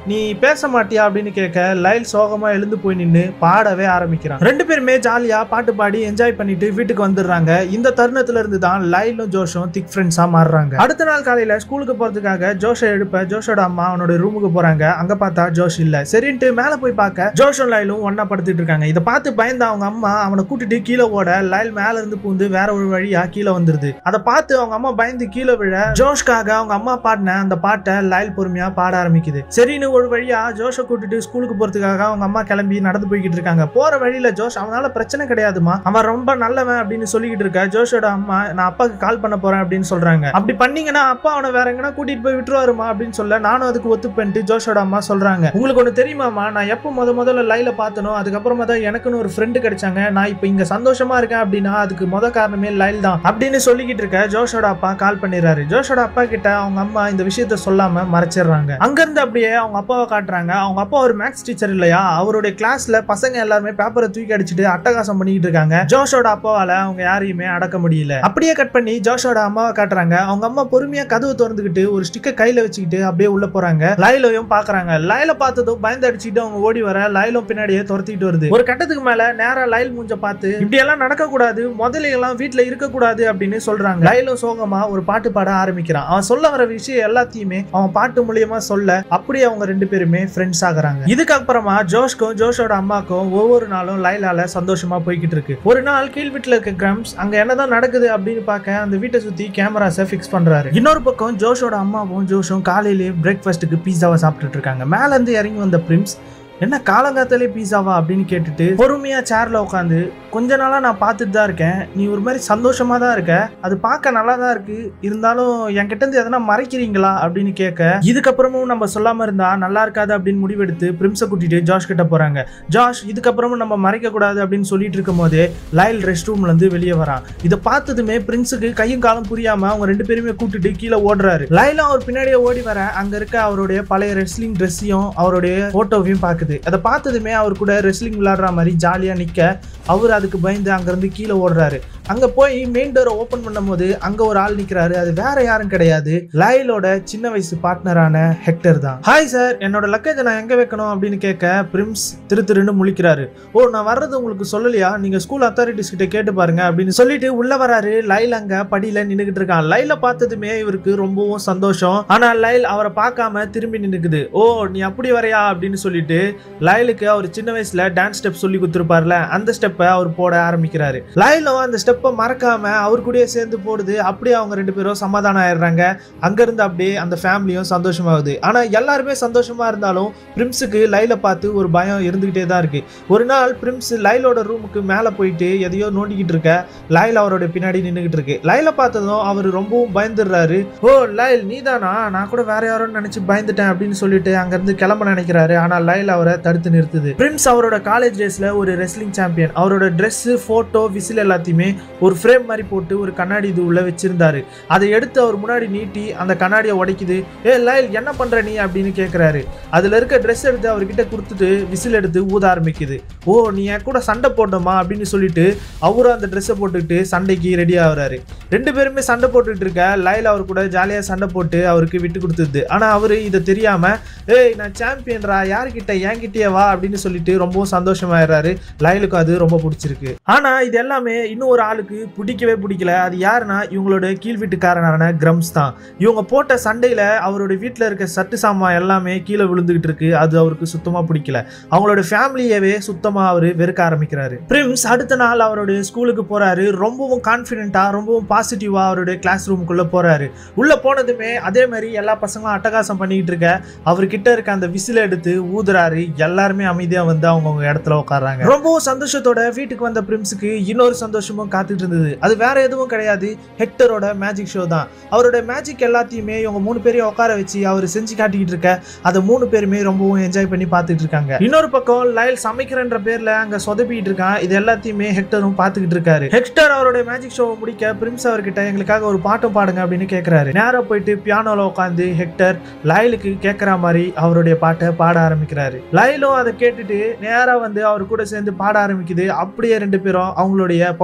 நீ பேச மாட்டியா அப்படின்னு கேட்க லைல் சோகமா எழுந்து போய் நின்னு பாடவே ஆரம்பிக்கிறான் ரெண்டு பேருமே ஜாலியா பாட்டு பாடி என்ஜாய் பண்ணிட்டு வீட்டுக்கு வந்துடுறாங்க இந்த தருணத்துல இருந்து தான் லைலும் ஜோஷும் திக் ஃப்ரெண்ட்ஸா மாறுறாங்க அடுத்த நாள் காலையில ஸ்கூலுக்கு போறதுக்காக ஜோஷை எழுப்ப ஜோஷோட அம்மா அவனோட ரூமுக்கு போறாங்க அங்க பார்த்தா ஜோஷ் இல்ல சரின்ட்டு மேல போய் பார்க்க ஜோஷும் லைலும் ஒன்னா படுத்துட்டு இருக்காங்க இதை பார்த்து பயந்த அவங்க அம்மா அவனை கூட்டிட்டு கீழே ஓட லைல் மேல இருந்து பூந்து வேற ஒரு வழியா கீழே வந்துருது அதை பார்த்து அவங்க அம்மா பயந்து கீழே விழ ஜோஷ்காக அவங்க அம்மா பாடின அந்த பாட்டை லைல் பொறுமையா பாட ஆரம்பிக்குது சரின்னு ஒரு வழியா ஜோஷை கூட்டிட்டு ஸ்கூலுக்கு போறதுக்காக அவங்க அம்மா கிளம்பி நடந்து போய்கிட்டு இருக்காங்க போற வழியில ஜோஷ் அவனால பிரச்சனை கிடையாதுமா அவன் ரொம்ப நல்லவன் அப்படின்னு சொல்லிக்கிட்டு இருக்க ஜோஷோட அம்மா நான் அப்பாவுக்கு கால் பண்ண போறேன் அப்படின்னு சொல்றாங்க அப்படி பண்ணீங்கன்னா அப்பா அவனை வேற எங்கன்னா கூட்டிட்டு போய் விட்டுருவாருமா அப்படின்னு சொல்ல நானும் அதுக்கு ஒத்துப்பேன்ட்டு ஜோஷோட அம்மா சொல்றாங்க உங்களுக்கு ஒண்ணு தெரியுமாமா நான் எப்போ முத முதல்ல லைல பார்த்தனோ அதுக்கப்புறமா தான் எனக்குன்னு ஒரு ஃப்ரெண்டு கிடைச்சாங்க நான் இப்போ இங்க சந்தோஷமா இருக்கேன் அப்படின்னா அதுக்கு முத காரணமே லைல் தான் அப்படின்னு சொல்லிக்கிட்டு இருக்க ஜோஷோட அப்பா கால் பண்ணிடுறாரு ஜோஷோட அப்பா கிட்ட அவங்க அம்மா இந்த விஷயத்த சொல்லாம மறைச்சிடுறாங்க அங்கிருந்து அப்படியே அவங்க அப்பாவை காட்டுறாங்க அவங்க அப்பா ஒரு மேக்ஸ் டீச்சர் இல்லையா அவருடைய கிளாஸ்ல பசங்க எல்லாருமே பேப்பரை தூக்கி அடிச்சுட்டு அட்டகாசம் பண்ணிக்கிட்டு இருக்காங்க ஜோஷோட அப்பாவால அவங்க யாரையுமே அடக்க முடியல அப்படியே கட் பண்ணி ஜோஷோட அம்மாவை காட்டுறாங்க அவங்க அம்மா பொறுமையா கதவு திறந்துக்கிட்டு ஒரு ஸ்டிக்கை கையில வச்சுக்கிட்டு அப்படியே உள்ள போறாங்க லைலோயும் பாக்குறாங்க லைல பார்த்ததும் பயந்து அடிச்சுட்டு அவங்க ஓடி வர லைலும் பின்னாடியே துரத்திட்டு வருது ஒரு கட்டத்துக்கு மேல நேரா லைல் மூஞ்ச பார்த்து இப்படி எல்லாம் நடக்க கூடாது முதல்ல எல்லாம் வீட்டுல இருக்க கூடாது அப்படின்னு சொல்றாங்க லைலும் சோகமா ஒரு பாட்டு பாட ஆரம்பிக்கிறான் அவன் சொல்ல வர விஷயம் எல்லாத்தையுமே அவன் பாட்டு மூலியமா சொல்ல அப்படியே அவங்க ரெண்டு பேருமே ஃப்ரெண்ட்ஸ் ஆகுறாங்க இதுக்கப்புறமா ஜோஷ்க்கும் ஜோஷோட அம்மாக்கும் ஒவ்வொரு நாளும் லைலால சந்தோஷமா போய்கிட்டு இருக்கு ஒரு நாள் கீழ் வீட்டுல இருக்க கிரம்ஸ் அங்க என்னதான் நடக்குது அப்படின்னு பார்க்க அந்த வீட்டை சுத்தி கேமராஸை ஃபிக்ஸ் பண்றாரு இன்னொரு பக்கம் ஜோஷோட அம்மாவும் ஜோஷும் காலையிலேயே பிரேக்ஃபாஸ்ட்டுக்கு பீஸாவை சாப்பிட்டுட்டு இருக்காங்க மேல இருந்து இறங்கி வந்த பிரிம்ஸ் என்ன காலங்காத்தாலே பீஸாவா அப்படின்னு கேட்டுட்டு பொறுமையா சேர்ல உட்காந்து கொஞ்ச நாளா நான் பார்த்துட்டு தான் இருக்கேன் நீ ஒரு மாதிரி சந்தோஷமா தான் இருக்க அது பார்க்க நல்லா தான் இருக்கு இருந்தாலும் என்கிட்ட இருந்து எதனா மறைக்கிறீங்களா அப்படின்னு கேட்க இதுக்கப்புறமும் நம்ம சொல்லாம இருந்தா நல்லா இருக்காது அப்படின்னு முடிவெடுத்து பிரிம்ஸை கூட்டிட்டு ஜாஷ் கிட்ட போறாங்க ஜாஷ் இதுக்கப்புறமும் நம்ம மறைக்க கூடாது அப்படின்னு சொல்லிட்டு இருக்கும் போதே லைல் ரெஸ்ட் ரூம்ல இருந்து வெளியே வரான் இதை பார்த்ததுமே பிரின்ஸுக்கு கையும் காலம் புரியாம அவங்க ரெண்டு பேருமே கூட்டிட்டு கீழே ஓடுறாரு லைலும் அவர் பின்னாடியே ஓடி வர அங்க இருக்க அவருடைய பழைய ரெஸ்லிங் ட்ரெஸ்ஸையும் அவருடைய போட்டோவையும் பார்க்குது அதை பார்த்ததுமே அவர் கூட ரெஸ்லிங் விளையாடுற மாதிரி ஜாலியா நிக்க அவர் அதுக்கு பயந்து அங்கிருந்து கீழே ஓடுறாரு அங்க போய் மெயின் டோரை ஓபன் பண்ணும்போது அங்க ஒரு ஆள் நிக்கிறாரு அது வேற யாரும் கிடையாது லைலோட சின்ன வயசு பார்ட்னரான ஹெக்டர் தான் ஹாய் சார் என்னோட லக்கேஜை நான் எங்க வைக்கணும் அப்படின்னு கேட்க பிரிம்ஸ் திரு திருன்னு முழிக்கிறாரு ஓ நான் வர்றது உங்களுக்கு சொல்லலையா நீங்க ஸ்கூல் அத்தாரிட்டிஸ் கிட்ட கேட்டு பாருங்க அப்படின்னு சொல்லிட்டு உள்ள வராரு லைல் அங்க படியில நின்னுகிட்டு இருக்கான் லைல பார்த்ததுமே இவருக்கு ரொம்பவும் சந்தோஷம் ஆனா லைல் அவரை பார்க்காம திரும்பி நின்னுக்குது ஓ நீ அப்படி வரையா அப்படின்னு சொல்லிட்டு லைலுக்கு அவர் சின்ன வயசுல டான்ஸ் ஸ்டெப் சொல்லி கொடுத்துருப்பார்ல அந்த ஸ்டெப்பை அவர் போட ஆரம்பிக்கிறாரு லைலும் அந்த ஸ்டெப்பை மறக்காம அவர் கூடயே சேர்ந்து போடுது அப்படியே அவங்க ரெண்டு பேரும் சமாதானம் ஆயிடுறாங்க அங்கிருந்து அப்படியே அந்த ஃபேமிலியும் சந்தோஷமாகுது ஆனா எல்லாருமே சந்தோஷமா இருந்தாலும் பிரிம்ஸுக்கு லைல பார்த்து ஒரு பயம் இருந்துகிட்டே தான் இருக்கு ஒரு நாள் பிரிம்ஸ் லைலோட ரூமுக்கு மேல போயிட்டு எதையோ நோண்டிக்கிட்டு இருக்க லைல் அவரோட பின்னாடி நின்றுகிட்டு இருக்கு லைல பார்த்ததும் அவர் ரொம்பவும் பயந்துடுறாரு ஓ லைல் நீதானா நான் கூட வேற யாரோன்னு நினைச்சு பயந்துட்டேன் அப்படின்னு சொல்லிட்டு அங்கிருந்து கிளம்ப நினைக்கிறாரு ஆனா லைல் அவரை தடுத்து நிறுத்துது பிரின்ஸ் அவரோட காலேஜ் டேஸ்ல ஒரு ரெஸ்லிங் சாம்பியன் அவரோட Dress போட்டோ விசில் எல்லாத்தையுமே ஒரு ஃப்ரேம் மாதிரி போட்டு ஒரு கண்ணாடி இது உள்ள வச்சிருந்தாரு அதை எடுத்து அவர் முன்னாடி நீட்டி அந்த கண்ணாடியை உடைக்குது ஏ லைல் என்ன பண்ற நீ அப்படின்னு கேக்குறாரு அதுல இருக்க ட்ரெஸ் எடுத்து அவர்கிட்ட கொடுத்துட்டு விசில் எடுத்து ஊத ஆரம்பிக்குது ஓ நீ என் கூட சண்டை போடணுமா அப்படின்னு சொல்லிட்டு அவரும் அந்த ட்ரெஸ்ஸை போட்டுக்கிட்டு சண்டைக்கு ரெடி ஆகுறாரு ரெண்டு பேருமே சண்டை போட்டுட்டு இருக்க லைல் அவர் கூட ஜாலியாக சண்டை போட்டு அவருக்கு விட்டு கொடுத்துது ஆனால் அவரு இதை தெரியாம ஏய் நான் சாம்பியன்ரா யார்கிட்ட என்கிட்டயே வா அப்படின்னு சொல்லிட்டு ரொம்பவும் சந்தோஷமாயிடுறாரு லைலுக்கு அது ரொம்ப பிடிச்சிருக்கு ஆனா இது எல்லாமே இன்னும் ஒரு ஆளுக்கு பிடிக்கவே பிடிக்கல அது யாருன்னா இவங்களோட கீழ் வீட்டுக்காரனான கிரம்ஸ் தான் இவங்க போட்ட சண்டையில அவரோட வீட்டில் இருக்க சட்டு சாமான் எல்லாமே கீழே விழுந்துகிட்டு இருக்கு அது அவருக்கு சுத்தமா பிடிக்கல அவங்களோட ஃபேமிலியவே சுத்தமா அவரு வெறுக்க ஆரம்பிக்கிறாரு பிரிம்ஸ் அடுத்த நாள் அவருடைய ஸ்கூலுக்கு போறாரு ரொம்பவும் கான்ஃபிடென்ட்டா ரொம்பவும் பாசிட்டிவா அவருடைய கிளாஸ் ரூமுக்குள்ள போறாரு உள்ள போனதுமே அதே மாதிரி எல்லா பசங்களும் அட்டகாசம் பண்ணிக்கிட்டு இருக்க அவர்கிட்ட இருக்க அந்த விசில எடுத்து ஊதுறாரு எல்லாருமே அமைதியா வந்து அவங்கவுங்க இடத்துல உட்கார்றாங்க ரொம்பவும் சந்தோஷத்தோட வீட்டுக்கு வந்த பிரிம்ஸுக்கு இன்னொரு சந்தோஷமும் காத்துட்டு இருந்தது அது வேற எதுவும் கிடையாது ஹெக்டரோட மேஜிக் ஷோ தான் அவரோட மேஜிக் எல்லாத்தையுமே இவங்க மூணு பேரையும் உட்கார வச்சு அவர் செஞ்சு காட்டிக்கிட்டு இருக்க அதை மூணு பேருமே ரொம்பவும் என்ஜாய் பண்ணி பார்த்துட்டு இருக்காங்க இன்னொரு பக்கம் லைல் சமைக்கிறன்ற பேர்ல அங்க சொதப்பிட்டு இருக்கான் இது எல்லாத்தையுமே ஹெக்டரும் பார்த்துக்கிட்டு இருக்காரு ஹெக்டர் அவரோட மேஜிக் ஷோவை முடிக்க பிரிம்ஸ் அவர்கிட்ட எங்களுக்காக ஒரு பாட்டும் பாடுங்க அப்படின்னு கேட்கிறாரு நேரா போயிட்டு பியானோல உட்காந்து ஹெக்டர் லைலுக்கு கேட்கற மாதிரி அவருடைய பாட்டை பாட ஆரம்பிக்கிறாரு லைலும் அதை கேட்டுட்டு நேரா வந்து அவர் கூட சேர்ந்து பாட ஆரம்பிக்குது அப்படியே ரெண்டு பேரும் அவங்களுடைய பர்ஃபார்மன்ஸை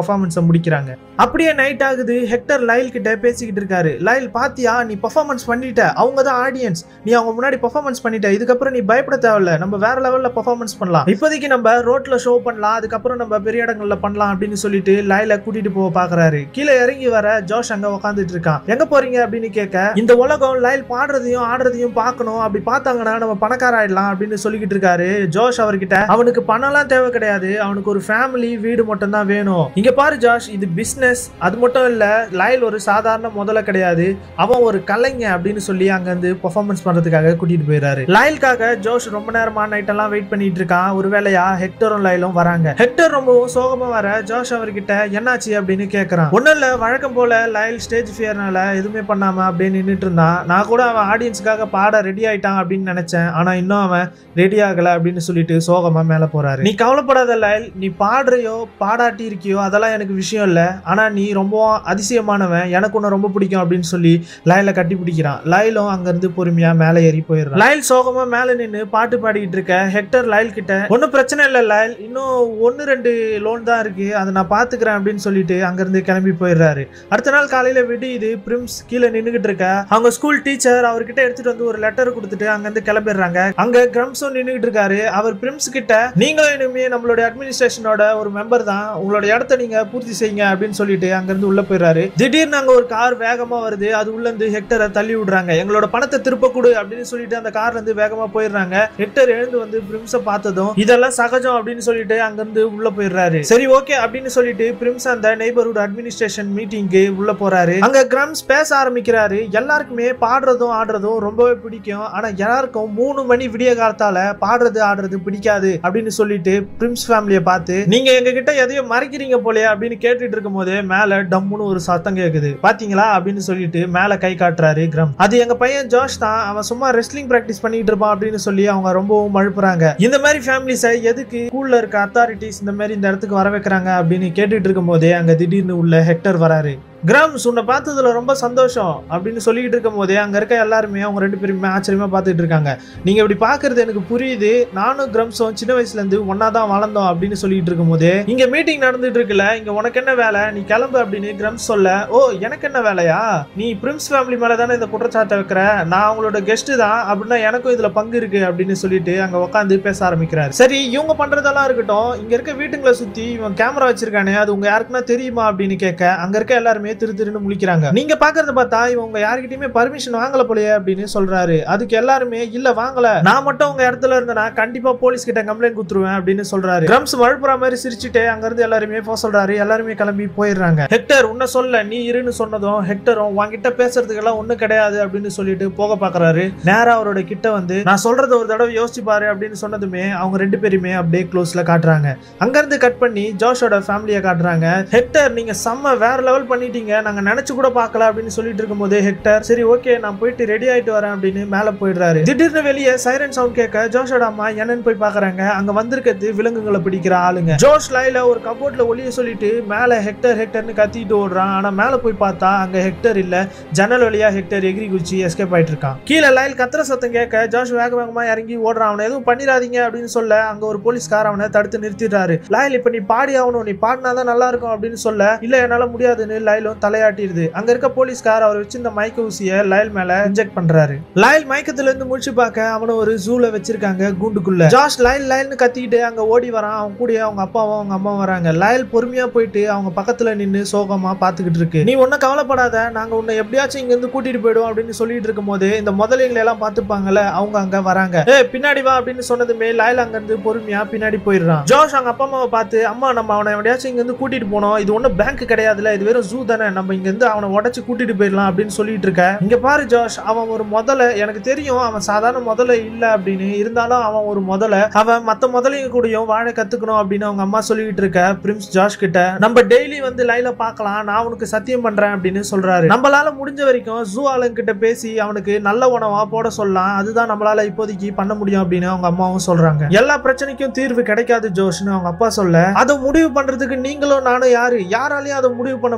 முடிக்கிறாங்க அப்படியே நைட் ஆகுது ஹெக்டர் லைல் கிட்ட பேசிக்கிட்டு இருக்காரு லைல் பாத்தியா நீ பெர்ஃபார்மன்ஸ் பண்ணிட்ட அவங்க தான் ஆடியன்ஸ் நீ அவங்க முன்னாடி பெர்ஃபார்மன்ஸ் பண்ணிட்ட இதுக்கப்புறம் நீ பயப்பட தேவையில்ல நம்ம வேற லெவல்ல பெர்ஃபார்மன்ஸ் பண்ணலாம் இப்போதைக்கு நம்ம ரோட்ல ஷோ பண்ணலாம் அதுக்கப்புறம் நம்ம பெரிய இடங்கள்ல பண்ணலாம் அப்படின்னு சொல்லிட்டு லைல கூட்டிட்டு போக பாக்குறாரு கீழே இறங்கி வர ஜோஷ் அங்க உட்காந்துட்டு இருக்கான் எங்க போறீங்க அப்படின்னு கேட்க இந்த உலகம் லைல் பாடுறதையும் ஆடுறதையும் பார்க்கணும் அப்படி பார்த்தாங்கன்னா நம்ம பணக்கார ஆயிடலாம் அப்படின்னு சொல்லிக்கிட்டு இருக்காரு ஜோஷ் அவர்கிட்ட அவனுக்கு பணம்லாம் தேவை கிடையாது அவனுக்கு ஒரு ஃபேமிலி வீடு மட்டும் தான் வேணும் இங்க பாரு ஜாஷ் இது பிசினஸ் அது மட்டும் இல்ல லைல் ஒரு சாதாரண முதல்ல கிடையாது அவன் ஒரு கலைஞன் அப்படின்னு சொல்லி அங்க இருந்து பெர்ஃபார்மன்ஸ் பண்றதுக்காக கூட்டிட்டு போயிடுறாரு லைலுக்காக ஜோஷ் ரொம்ப நேரமா நைட் எல்லாம் வெயிட் பண்ணிட்டு இருக்கான் ஒரு வேலையா ஹெக்டரும் லைலும் வராங்க ஹெக்டர் ரொம்பவும் சோகமா வர ஜோஷ் அவர்கிட்ட என்னாச்சு அப்படின்னு கேக்குறான் ஒண்ணும் இல்ல வழக்கம் போல லைல் ஸ்டேஜ் ஃபியர்னால எதுவுமே பண்ணாம அப்படியே நின்னுட்டு இருந்தான் நான் கூட அவன் ஆடியன்ஸ்க்காக பாட ரெடி ஆயிட்டான் அப்படின்னு நினைச்சேன் ஆனா இன்னும் அவன் ரெடி ஆகல அப்படின்னு சொல்லிட்டு சோகமா மேல போறாரு நீ கவலைப்படாத லைல் நீ பாடுறியோ பாடாட்டி இருக்கியோ அதெல்லாம் எனக்கு விஷயம் இல்ல ஆனா நீ ரொம்ப அதிசயமானவன் எனக்கு உன்னை ரொம்ப பிடிக்கும் அப்படின்னு சொல்லி லைல கட்டி பிடிக்கிறான் லைலும் அங்க இருந்து பொறுமையா மேலே ஏறி போயிடுறான் லைல் சோகமா மேல நின்னு பாட்டு பாடிக்கிட்டு இருக்க ஹெக்டர் லைல் கிட்ட ஒன்னும் பிரச்சனை இல்ல லைல் இன்னும் ஒன்னு ரெண்டு லோன் தான் இருக்கு அதை நான் பாத்துக்கிறேன் அப்படின்னு சொல்லிட்டு அங்க இருந்து கிளம்பி போயிடுறாரு அடுத்த நாள் காலையில விடியுது பிரிம்ஸ் கீழே நின்னுகிட்டு இருக்க அவங்க ஸ்கூல் டீச்சர் அவர்கிட்ட எடுத்துட்டு வந்து ஒரு லெட்டர் கொடுத்துட்டு அங்க இருந்து கிளம்பிடுறாங்க அங்க கிரம்ஸும் நின்னுகிட்டு இருக்காரு அவர் பிரிம்ஸ் கிட்ட நீங்களும் இனிமே நம்மளுடைய அட்மினிஸ்ட்ரேஷனோட ஒரு மெம்பர் தான் உங்களோட இடத்த நீங்க பூர்த்தி செய்யுங்க அப்படின்னு சொல்லிட்டு அங்க இருந்து உள்ள போயிடுறாரு திடீர்னு அங்க ஒரு கார் வேகமா வருது அது உள்ள இருந்து ஹெக்டரை தள்ளி விடுறாங்க எங்களோட பணத்தை திருப்ப கொடு அப்படின்னு சொல்லிட்டு அந்த கார்ல இருந்து வேகமா போயிடுறாங்க ஹெக்டர் எழுந்து வந்து பிரிம்ஸ பார்த்ததும் இதெல்லாம் சகஜம் அப்படின்னு சொல்லிட்டு அங்க இருந்து உள்ள போயிடுறாரு சரி ஓகே அப்படின்னு சொல்லிட்டு பிரிம்ஸ் அந்த நெய்பர்ஹுட் அட்மினிஸ்ட்ரேஷன் மீட்டிங்க்கு உள்ள போறாரு அங்க கிரம்ஸ் பேச ஆரம்பிக்கிறாரு எல்லாருக்குமே பாடுறதும் ஆடுறதும் ரொம்பவே பிடிக்கும் ஆனா எல்லாருக்கும் மூணு மணி விடிய காலத்தால பாடுறது ஆடுறது பிடிக்காது அப்படின்னு சொல்லிட்டு பிரிம்ஸ் ஃபேமிலியை பார்த்து நீங்க எங்க கிட்ட எதையோ மறைக்கிறீங்க போலயே அப்படின்னு கேட்டுட்டு இருக்கும் போதே மேல டம்முன்னு ஒரு சத்தம் கேக்குது பாத்தீங்களா அப்படின்னு சொல்லிட்டு மேல கை காட்டுறாரு கிரம் அது எங்க பையன் ஜோஷ் தான் அவன் சும்மா ரெஸ்லிங் பிராக்டிஸ் பண்ணிட்டு இருப்பான் அப்படின்னு சொல்லி அவங்க ரொம்பவும் மழுப்புறாங்க இந்த மாதிரி ஃபேமிலிஸை எதுக்கு ஸ்கூல்ல இருக்க அத்தாரிட்டிஸ் இந்த மாதிரி இந்த இடத்துக்கு வர வைக்கிறாங்க அப்படின்னு கேட்டுட்டு இருக்கும் போதே அங்க திடீர்னு உள்ள ஹெக்டர் வராரு கிராம்ஸ் உன்னை பார்த்ததுல ரொம்ப சந்தோஷம் அப்படின்னு சொல்லிக்கிட்டு இருக்கும் போதே அங்க இருக்க எல்லாருமே அவங்க ரெண்டு பேருமே ஆச்சரியமா பார்த்துட்டு இருக்காங்க நீங்க இப்படி பாக்குறது எனக்கு புரியுது நானும் கிரம்ஸும் சின்ன வயசுல இருந்து ஒன்னா தான் வளர்ந்தோம் அப்படின்னு சொல்லிட்டு இருக்கும் போதே இங்க மீட்டிங் நடந்துட்டு இருக்குல்ல இங்க உனக்கு என்ன வேலை நீ கிளம்பு அப்படின்னு கிரம்ஸ் சொல்ல ஓ எனக்கு என்ன வேலையா நீ பிரின்ஸ் ஃபேமிலி மேல தானே இந்த குற்றச்சாட்டை வைக்கிற நான் அவங்களோட கெஸ்ட் தான் அப்படின்னா எனக்கும் இதுல பங்கு இருக்கு அப்படின்னு சொல்லிட்டு அங்க உட்காந்து பேச ஆரம்பிக்கிறாரு சரி இவங்க பண்றதெல்லாம் இருக்கட்டும் இங்க இருக்க வீட்டுங்களை சுத்தி இவன் கேமரா வச்சிருக்கானே அது உங்க யாருக்குன்னா தெரியுமா அப்படின்னு கேட்க அங்க இருக்க எல்லாருமே திரு திருன்னு முழிக்கிறாங்க நீங்க பாக்குறத பார்த்தா இவங்க உங்க யாருக்கிட்டயுமே பர்மிஷன் வாங்கல போலயே அப்படின்னு சொல்றாரு அதுக்கு எல்லாருமே இல்ல வாங்கல நான் மட்டும் உங்க இடத்துல இருந்தேனா கண்டிப்பா போலீஸ் கிட்ட கம்ப்ளைண்ட் கொடுத்துருவேன் அப்படின்னு சொல்றாரு கிரம்ஸ் மழுப்புற மாதிரி சிரிச்சுட்டு அங்க இருந்து எல்லாருமே போக சொல்றாரு எல்லாருமே கிளம்பி போயிடுறாங்க ஹெக்டர் உன்ன சொல்ல நீ இருன்னு சொன்னதும் ஹெக்டரும் உன்கிட்ட பேசுறதுக்கெல்லாம் ஒண்ணு கிடையாது அப்படின்னு சொல்லிட்டு போக பாக்குறாரு நேரா அவரோட கிட்ட வந்து நான் சொல்றத ஒரு தடவை யோசிச்சு பாரு அப்படின்னு சொன்னதுமே அவங்க ரெண்டு பேருமே அப்படியே க்ளோஸ்ல காட்டுறாங்க அங்க இருந்து கட் பண்ணி ஜோஷோட ஃபேமிலியை காட்டுறாங்க ஹெக்டர் நீங்க செம்ம வேற லெவல் பண்ணிட்டீங்க நாங்க நினைச்சு கூட பார்க்கல அப்படின்னு சொல்லிட்டு இருக்கும்போது ஹெக்டர் சரி ஓகே நான் போயிட்டு ரெடி ஆயிட்டு வரேன் அப்படின்னு மேல போயிடுறாரு திடீர்னு வெளியே சைரன் சவுண்ட் கேட்க ஜோஷோட அம்மா என்னன்னு போய் பாக்குறாங்க அங்க வந்திருக்கிறது விலங்குகளை பிடிக்கிற ஆளுங்க ஜோஷ் லைல ஒரு கபோர்ட்ல ஒளிய சொல்லிட்டு மேல ஹெக்டர் ஹெக்டர்னு கத்திட்டு ஓடுறான் ஆனா மேல போய் பார்த்தா அங்க ஹெக்டர் இல்ல ஜன்னல் வழியா ஹெக்டர் எகிரி குச்சி எஸ்கேப் ஆயிட்டு இருக்கான் கீழே லைல் கத்துற சத்தம் கேட்க ஜோஷ் வேக வேகமா இறங்கி ஓடுறான் அவனை எதுவும் பண்ணிடாதீங்க அப்படின்னு சொல்ல அங்க ஒரு போலீஸ்கார் அவனை தடுத்து நிறுத்திடுறாரு லைல் இப்ப நீ பாடி ஆகணும் நீ பாடினாதான் நல்லா இருக்கும் அப்படின்னு சொல்ல இல்ல என்னால முடியாதுன்னு லைலும் தலையாட்டிடுது அங்க இருக்க போலீஸ்கார் அவர் வச்சிருந்த மயக்க ஊசிய லைல் மேல இன்ஜெக்ட் பண்றாரு லைல் மயக்கத்துல இருந்து முடிச்சு பார்க்க அவனை ஒரு ஜூல வச்சிருக்காங்க கூண்டுக்குள்ள ஜாஷ் லைல் லைல்னு கத்திக்கிட்டு அங்க ஓடி வரான் அவன் கூட அவங்க அப்பாவும் அவங்க அம்மாவும் வராங்க லைல் பொறுமையா போயிட்டு அவங்க பக்கத்துல நின்னு சோகமா பாத்துக்கிட்டு இருக்கு நீ ஒன்னும் கவலைப்படாத நாங்க உன்னை எப்படியாச்சும் இங்க இருந்து கூட்டிட்டு போயிடுவோம் அப்படின்னு சொல்லிட்டு இருக்கும் போது இந்த முதலைகளை எல்லாம் பாத்துப்பாங்கல்ல அவங்க அங்க வராங்க ஏ பின்னாடி வா அப்படின்னு சொன்னதுமே லைல் அங்க இருந்து பொறுமையா பின்னாடி போயிடுறான் ஜோஷ் அவங்க அப்பா அம்மாவை பார்த்து அம்மா நம்ம அவனை எப்படியாச்சும் இங்க இருந்து கூட்டிட்டு போனோம் இது ஒன்னும் பேங்க் கிடையாதுல இது வெறும் ஜூ தானே நம்ம இங்க இருந்து அவனை உடச்சு கூட்டிட்டு போயிடலாம் அப்படின்னு சொல்லிட்டு இருக்க இங்க பாரு ஜோஷ் அவன் ஒரு முதல்ல எனக்கு தெரியும் அவன் சாதாரண முதல்ல இல்ல அப்படின்னு இருந்தாலும் அவன் ஒரு முதல்ல அவன் மத்த முதலைங்க கூடயும் வாழ கத்துக்கணும் அப்படின்னு அவங்க அம்மா சொல்லிட்டு இருக்க பிரின்ஸ் ஜாஷ் கிட்ட நம்ம டெய்லி வந்து லைல பார்க்கலாம் நான் உனக்கு சத்தியம் பண்றேன் அப்படின்னு சொல்றாரு நம்மளால முடிஞ்ச வரைக்கும் ஜூ ஆளுங்கிட்ட பேசி அவனுக்கு நல்ல உணவா போட சொல்லலாம் அதுதான் நம்மளால இப்போதைக்கு பண்ண முடியும் அப்படின்னு அவங்க அம்மாவும் சொல்றாங்க எல்லா பிரச்சனைக்கும் தீர்வு கிடைக்காது ஜோஷ்னு அவங்க அப்பா சொல்ல அதை முடிவு பண்றதுக்கு நீங்களும் நானும் யாரு யாராலையும் அதை முடிவு பண்ண முடியாது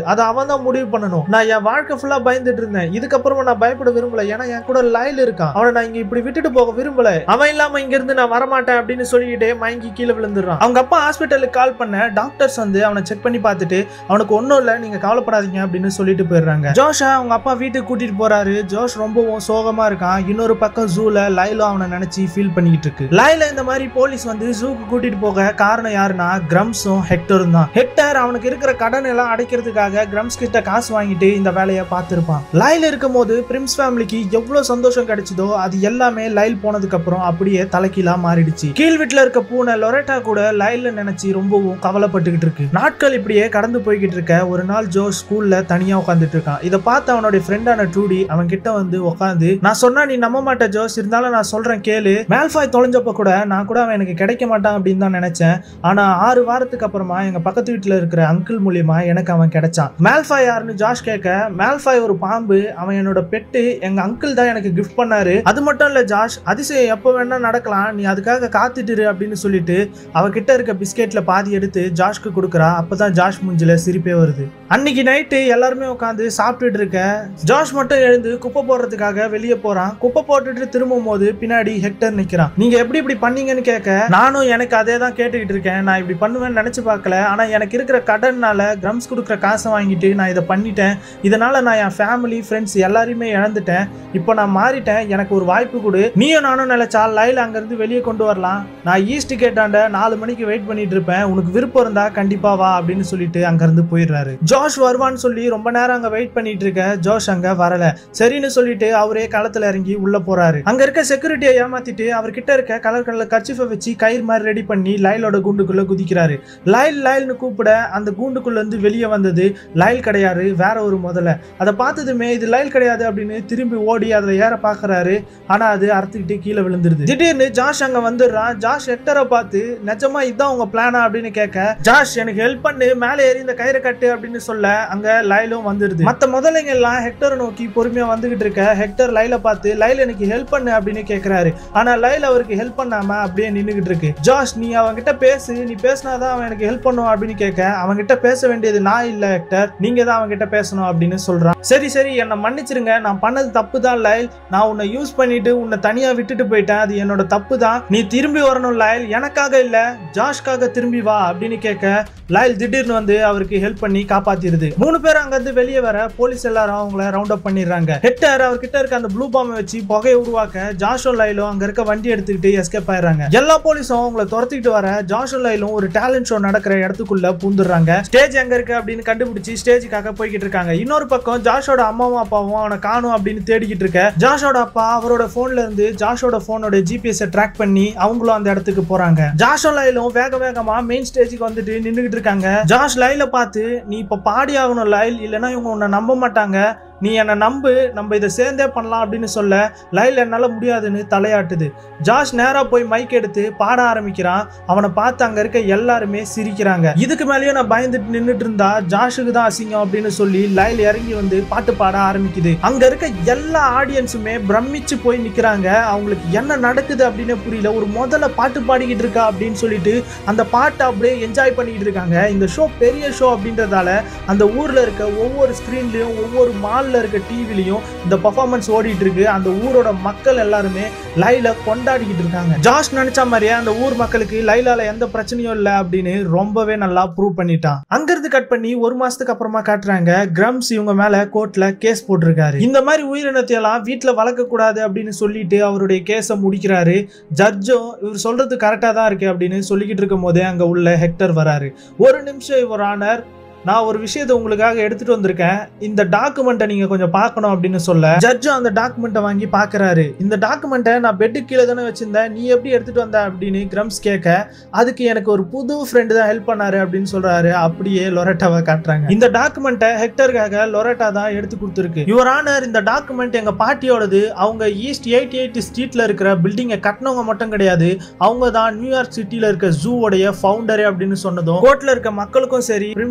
அதை அவன் தான் முடிவு பண்ணணும் நான் என் வாழ்க்கை ஃபுல்லா பயந்துட்டு இருந்தேன் இதுக்கப்புறமா நான் பயப்பட விரும்பல ஏன்னா என் கூட லைல் இருக்கான் அவனை நான் இங்க இப்படி விட்டுட்டு போக விரும்பல அவன் இல்லாம இங்க இருந்து நான் வரமாட்டேன் அப்படின்னு சொல்லிக்கிட்டே மயங்கி கீழே விழுந்துடுறான் அவங்க அப்பா ஹாஸ்பிட்டலுக்கு கால் பண்ண டாக்டர்ஸ் வந்து அவனை செக் பண்ணி பார்த்துட்டு அவனுக்கு ஒன்றும் இல்லை நீங்க கவலைப்படாதீங்க அப்படின்னு சொல்லிட்டு போயிடுறாங்க ஜோஷா அவங்க அப்பா வீட்டுக்கு கூட்டிட்டு போறாரு ஜோஷ் ரொம்பவும் சோகமா இருக்கான் இன்னொரு பக்கம் ஜூல லைலோ அவனை நினைச்சு ஃபீல் பண்ணிட்டு இருக்கு லைல இந்த மாதிரி போலீஸ் வந்து ஜூக்கு கூட்டிட்டு போக காரணம் யாருன்னா கிரம்ஸும் ஹெக்டரும் தான் ஹெக்டர் அவனுக்கு இருக்கிற கடன் எல்லாம் அடைக்கிறதுக்காக கிரம்ஸ் கிட்ட காசு வாங்கிட்டு இந்த வேலையை பார்த்திருப்பான் லைல் இருக்கும் போது பிரிம்ஸ் ஃபேமிலிக்கு எவ்வளவு சந்தோஷம் கிடைச்சதோ அது எல்லாமே லைல் போனதுக்கு அப்புறம் அப்படியே தலைக்கீழா மாறிடுச்சு கீழ் வீட்டுல இருக்க பூனை லொரேட்டா கூட லைல்ல நினைச்சு ரொம்பவும் கவலைப்பட்டுக்கிட்டு இருக்கு நாட்கள் இப்படியே கடந்து போய்கிட்டு இருக்க ஒரு நாள் ஜோ ஸ்கூல்ல தனியா உட்காந்துட்டு இருக்கான் இதை பார்த்து அவனுடைய ஃப்ரெண்டான ட்ரூடி அவன் கிட்ட வந்து உட்காந்து நான் சொன்னா நீ நம்ப மாட்ட ஜோஸ் இருந்தாலும் நான் சொல்றேன் கேளு மேல்ஃபாய் தொலைஞ்சப்ப கூட நான் கூட அவன் எனக்கு கிடைக்க மாட்டான் அப்படின்னு தான் நினைச்சேன் ஆனா ஆறு வாரத்துக்கு அப்புறமா எங்க பக்கத்து வீட்டுல இருக்கிற அங்கிள் மூலியமா எனக்கு அவன் கிடைச்சான் மேல்ஃபாய் யாருன்னு ஜாஷ் கேட்க மேல்ஃபாய் ஒரு பாம்பு அவன் என்னோட பெட்டு எங்க அங்கிள் தான் எனக்கு கிஃப்ட் பண்ணாரு அது மட்டும் இல்ல ஜாஷ் அதிசயம் எப்போ வேணா நடக்கலாம் நீ அதுக்காக காத்துட்டு இரு அப்படின்னு சொல்லிட்டு அவகிட்ட இருக்க பிஸ்கெட்ல பாதி எடுத்து ஜாஷ்க்கு கொடுக்குறா அப்பதான் ஜாஷ் மூஞ்சில சிரிப்பே வருது அன்னைக்கு நைட்டு எல்லாருமே உட்காந்து சாப்பிட்டுட்டு இருக்க ஜாஷ் மட்டும் எழுந்து குப்பை போடுறதுக்காக வெளியே போறான் குப்பை போட்டுட்டு திரும்பும் போது பின்னாடி ஹெக்டர் நிக்கிறான் நீங்க எப்படி இப்படி பண்ணீங்கன்னு கேட்க நானும் எனக்கு அதே தான் கேட்டுக்கிட்டு இருக்கேன் நான் இப்படி பண்ணுவேன்னு நினைச்சு பார்க்கல ஆனா எனக்கு இருக்கிற கடன்னால கிரம்ஸ் கொடுக்குற காசை வாங்கிட்டு நான் இதை பண்ணிட்டேன் இதனால நான் என் ஃபேமிலி ஃப்ரெண்ட்ஸ் எல்லாரையுமே இழந்துட்டேன் இப்போ நான் மாறிட்டேன் எனக்கு ஒரு வாய்ப்பு கொடு நீயும் நானும் நினைச்சா லைல் அங்கிருந்து வெளியே கொண்டு வரலாம் நான் ஈஸ்ட் கேட்டாண்ட நாலு மணிக்கு வெயிட் பண்ணிட்டு இருப்பேன் உனக்கு விருப்பம் இருந்தா கண்டிப்பா வா அப்படின்னு சொல்லிட்டு அங்கிருந்து போயிடுறாரு ஜோஷ் வருவான்னு சொல்லி ரொம்ப நேரம் அங்க வெயிட் பண்ணிட்டு இருக்க ஜோஷ் அங்க வரல சரின்னு சொல்லிட்டு அவரே களத்துல இறங்கி உள்ள போறாரு அங்க இருக்க செக்யூரிட்டியை ஏமாத்திட்டு அவர்கிட்ட இருக்க கலர் கலர் கச்சிஃபை வச்சு கயிறு மாதிரி ரெடி பண்ணி லைலோட கூண்டுக்குள்ள குதிக்கிறாரு லைல் லைல்னு கூப்பிட அந்த கூண்டுக்குள்ள இருந்து வெளியே வந்தது லைல் கிடையாது வேற ஒரு முதல்ல அதை பார்த்ததுமே இது லைல் கிடையாது அப்படின்னு திரும்பி ஓடி அதில் ஏற பார்க்கறாரு ஆனா அது அறுத்துக்கிட்டு கீழே விழுந்துருது திடீர்னு ஜாஷ் அங்க வந்துடுறான் ஜாஷ் ஹெக்டரை பார்த்து நிஜமா இதான் உங்க பிளானா அப்படின்னு கேட்க ஜாஷ் எனக்கு ஹெல்ப் பண்ணு மேலே ஏறி இந்த கயிறை கட்டு அப்படின்னு சொல்ல அங்க லைலும் வந்துருது மத்த முதலைங்க எல்லாம் ஹெக்டரை நோக்கி பொறுமையா வந்துகிட்டு இருக்க ஹெக்டர் லைல பார்த்து லைல் எனக்கு ஹெல்ப் பண்ணு அப்படின்னு கேக்குறாரு ஆனா லைல் அவருக்கு ஹெல்ப் பண்ணாம அப்படியே நின்னுகிட்டு இருக்கு ஜாஷ் நீ அவன்கிட்ட பேசு நீ பேசினாதான் அவன் எனக்கு ஹெல்ப் பண்ணுவான் அப்படின்னு கேட்க அவன்கிட்ட பேச வேண்டியது நான் இல்ல ஹெக்டர் நீங்க தான் அவன்கிட்ட பேசணும் அப்படின்னு சொல்றான் சரி சரி என்னை மன்னிச்சிருங்க நான் பண்ணது தப்பு தான் லைல் நான் உன்னை யூஸ் பண்ணிட்டு உன்னை தனியா விட்டுட்டு போயிட்டேன் அது என்னோட தப்பு தான் நீ திரும்பி வரணும் லைல் எனக்காக இல்ல ஜாஷ்காக திரும்பி வா அப்படின்னு கேட்க லைல் திடீர்னு வந்து அவருக்கு ஹெல்ப் பண்ணி காப்பாத்திருது மூணு பேர் அங்க இருந்து வெளியே வர போலீஸ் எல்லாரும் அவங்கள ரவுண்ட் அப் பண்ணிடுறாங்க ஹெக்டர் அவர்கிட்ட இருக்க அந்த ப்ளூ பாம்பை வச்சு புகையை உருவாக்க ஜாஷோ லைலும் அங்க இருக்க வண்டி எடுத்துக்கிட்டு எஸ்கேப் ஆயிடுறாங்க எல்லா போலீஸும் அவங்கள துரத்திக்கிட்டு வர ஜாஷோ லைலும் ஒரு டேலண்ட் ஷோ நடக்கிற இடத்துக்குள்ள பூந்துடுறாங்க ஸ்டேஜ் எங்க இருக்கு அப்படின்னு கண்டுபிடிச்சு ஸ்டேஜுக்காக போய்கிட்டு இருக்காங்க இன்னொரு பக்கம் ஜாஷோட அம்மாவும் அப்பாவும் அவனை காணும் அப்படின்னு தேடிக்கிட்டு இருக்க ஜாஷோட அப்பா அவரோட போன்ல இருந்து ஜாஷோட போனோட ஜிபிஎஸ் ட்ராக் பண்ணி அவங்களும் அந்த இடத்துக்கு போறாங்க ஜாஷோ லைலும் வேக வேகமா மெயின் ஸ்டேஜுக்கு வந்துட்டு நின்னுகிட்டு இருக்காங்க ஜாஷ் லைல பார்த்து நீ இப்ப பாடி ஆகணும் லைல் இல்லைன்னா இவங்க உன்னை நம்ப மாட்டாங்க நீ என்னை நம்பு நம்ம இதை சேர்ந்தே பண்ணலாம் அப்படின்னு சொல்ல லைல் என்னால் முடியாதுன்னு தலையாட்டுது ஜாஷ் நேராக போய் மைக் எடுத்து பாட ஆரம்பிக்கிறான் அவனை பார்த்து அங்கே இருக்க எல்லாருமே சிரிக்கிறாங்க இதுக்கு மேலேயும் நான் பயந்துட்டு நின்றுட்டு இருந்தா ஜாஷுக்கு தான் அசிங்கம் அப்படின்னு சொல்லி லைல் இறங்கி வந்து பாட்டு பாட ஆரம்பிக்குது அங்கே இருக்க எல்லா ஆடியன்ஸுமே பிரமிச்சு போய் நிற்கிறாங்க அவங்களுக்கு என்ன நடக்குது அப்படின்னு புரியல ஒரு முதல்ல பாட்டு பாடிக்கிட்டு இருக்கா அப்படின்னு சொல்லிட்டு அந்த பாட்டை அப்படியே என்ஜாய் பண்ணிக்கிட்டு இருக்காங்க இந்த ஷோ பெரிய ஷோ அப்படின்றதால அந்த ஊரில் இருக்க ஒவ்வொரு ஸ்க்ரீன்லேயும் ஒவ்வொரு மாலில் இருக்க டிவிலையும் இந்த பர்ஃபார்மன்ஸ் ஓடிட்டு இருக்கு அந்த ஊரோட மக்கள் எல்லாருமே லைல கொண்டாடிக்கிட்டு இருக்காங்க ஜாஷ் நினைச்ச மாதிரியே அந்த ஊர் மக்களுக்கு லைலால எந்த பிரச்சனையும் இல்லை அப்படின்னு ரொம்பவே நல்லா ப்ரூவ் பண்ணிட்டான் அங்கிருந்து கட் பண்ணி ஒரு மாசத்துக்கு அப்புறமா காட்டுறாங்க கிரம்ஸ் இவங்க மேல கோர்ட்ல கேஸ் போட்டிருக்காரு இந்த மாதிரி உயிரினத்தை எல்லாம் வீட்டுல வளர்க்க கூடாது அப்படின்னு சொல்லிட்டு அவருடைய கேஸை முடிக்கிறாரு ஜட்ஜும் இவர் சொல்றது கரெக்டா தான் இருக்கு அப்படின்னு சொல்லிக்கிட்டு இருக்கும் போதே அங்க உள்ள ஹெக்டர் வராரு ஒரு நிமிஷம் இவர் ஆனர் நான் ஒரு விஷயத்தை உங்களுக்காக எடுத்துட்டு வந்திருக்கேன் இந்த டாக்குமெண்ட்டை நீங்க கொஞ்சம் பார்க்கணும் அப்படின்னு சொல்ல ஜட்ஜும் அந்த டாக்குமெண்ட்டை வாங்கி பார்க்கறாரு இந்த டாக்குமெண்ட்டை நான் பெட்டு கீழே தானே வச்சிருந்தேன் நீ எப்படி எடுத்துட்டு வந்த அப்படின்னு கிரம்ஸ் கேட்க அதுக்கு எனக்கு ஒரு புது ஃப்ரெண்டு தான் ஹெல்ப் பண்ணாரு அப்படின்னு சொல்றாரு அப்படியே லொரட்டாவை காட்டுறாங்க இந்த டாக்குமெண்ட்டை ஹெக்டருக்காக லொரட்டா தான் எடுத்து கொடுத்துருக்கு யுவர் ஆனர் இந்த டாக்குமெண்ட் எங்க பாட்டியோடது அவங்க ஈஸ்ட் எயிட்டி எயிட் ஸ்ட்ரீட்ல இருக்கிற பில்டிங்கை கட்டினவங்க மட்டும் கிடையாது அவங்க தான் நியூயார்க் சிட்டில இருக்க ஜூவோடைய ஃபவுண்டரே அப்படின்னு சொன்னதும் கோர்ட்ல இருக்க மக்களுக்கும் சரி பிரிம்ஸ் ஃபேமிலிக்கும்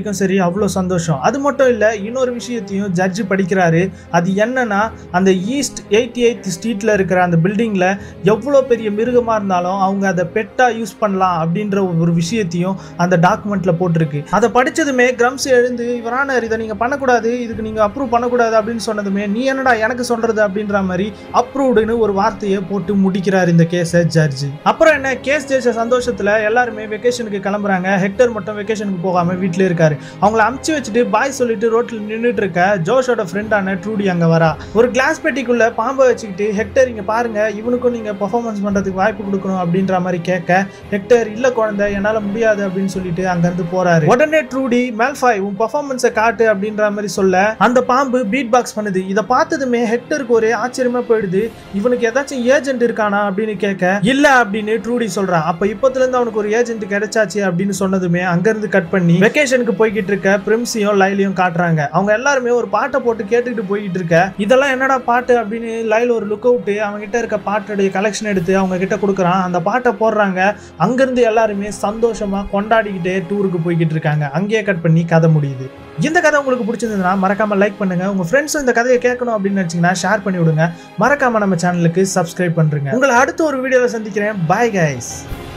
வரைக்கும் சரி அவ்வளோ சந்தோஷம் அது மட்டும் இல்லை இன்னொரு விஷயத்தையும் ஜட்ஜி படிக்கிறாரு அது என்னன்னா அந்த ஈஸ்ட் எயிட்டி எயித் ஸ்ட்ரீட்ல இருக்கிற அந்த பில்டிங்ல எவ்வளோ பெரிய மிருகமா இருந்தாலும் அவங்க அதை பெட்டா யூஸ் பண்ணலாம் அப்படின்ற ஒரு விஷயத்தையும் அந்த டாக்குமெண்ட்ல போட்டிருக்கு அதை படிச்சதுமே கிரம்ஸ் எழுந்து இவரான இதை நீங்க பண்ணக்கூடாது இதுக்கு நீங்க அப்ரூவ் பண்ணக்கூடாது அப்படின்னு சொன்னதுமே நீ என்னடா எனக்கு சொல்றது அப்படின்ற மாதிரி அப்ரூவ்டுன்னு ஒரு வார்த்தையை போட்டு முடிக்கிறார் இந்த கேஸை ஜட்ஜி அப்புறம் என்ன கேஸ் ஜெயிச்ச சந்தோஷத்துல எல்லாருமே வெக்கேஷனுக்கு கிளம்புறாங்க ஹெக்டர் மட்டும் வெக்கேஷனுக்கு போகாம வீட்டிலே இருக்காரு அவங்கள அமுச்சு வச்சுட்டு பாய் சொல்லிட்டு ரோட்ல நின்றுட்டு இருக்க ஜோஷோட ஃப்ரெண்டான ட்ரூடி அங்க வரா ஒரு கிளாஸ் பெட்டிக்குள்ள பாம்பை வச்சுக்கிட்டு ஹெக்டர் இங்க பாருங்க இவனுக்கும் நீங்க பெர்ஃபார்மன்ஸ் பண்றதுக்கு வாய்ப்பு கொடுக்கணும் அப்படின்ற மாதிரி கேட்க ஹெக்டர் இல்ல குழந்தை என்னால முடியாது அப்படின்னு சொல்லிட்டு அங்க இருந்து போறாரு உடனே ட்ரூடி மேல்ஃபாய் உன் பெர்ஃபார்மன்ஸை காட்டு அப்படின்ற மாதிரி சொல்ல அந்த பாம்பு பீட் பாக்ஸ் பண்ணுது இதை பார்த்ததுமே ஹெக்டருக்கு ஒரே ஆச்சரியமா போயிடுது இவனுக்கு ஏதாச்சும் ஏஜென்ட் இருக்கானா அப்படின்னு கேட்க இல்ல அப்படின்னு ட்ரூடி சொல்றான் அப்ப இப்பத்துல இருந்து அவனுக்கு ஒரு ஏஜென்ட் கிடைச்சாச்சு அப்படின்னு சொன்னதுமே அங்க இருந்து கட் பண்ணி வெக்கேஷனுக்கு போய்கிட்டு இருக்க பிரிம்ஸையும் லைலையும் காட்டுறாங்க அவங்க எல்லாருமே ஒரு பாட்டை போட்டு கேட்டுக்கிட்டு போய்கிட்டு இருக்க இதெல்லாம் என்னடா பாட்டு அப்படின்னு லைல் ஒரு லுக் அவுட் அவங்க கிட்ட இருக்க பாட்டுடைய கலெக்ஷன் எடுத்து அவங்க கிட்ட கொடுக்குறான் அந்த பாட்டை போடுறாங்க அங்கிருந்து எல்லாருமே சந்தோஷமா கொண்டாடிக்கிட்டே டூருக்கு போய்கிட்டு இருக்காங்க அங்கேயே கட் பண்ணி கதை முடியுது இந்த கதை உங்களுக்கு பிடிச்சிருந்ததுன்னா மறக்காம லைக் பண்ணுங்க உங்க ஃப்ரெண்ட்ஸும் இந்த கதையை கேட்கணும் அப்படின்னு நினைச்சீங்கன்னா ஷேர் பண்ணி விடுங்க மறக்காம நம்ம சேனலுக்கு சப்ஸ்கிரைப் பண்றீங்க உங்களை அடுத்த ஒரு வீடியோவில் சந்திக்கிறேன் பாய் கைஸ்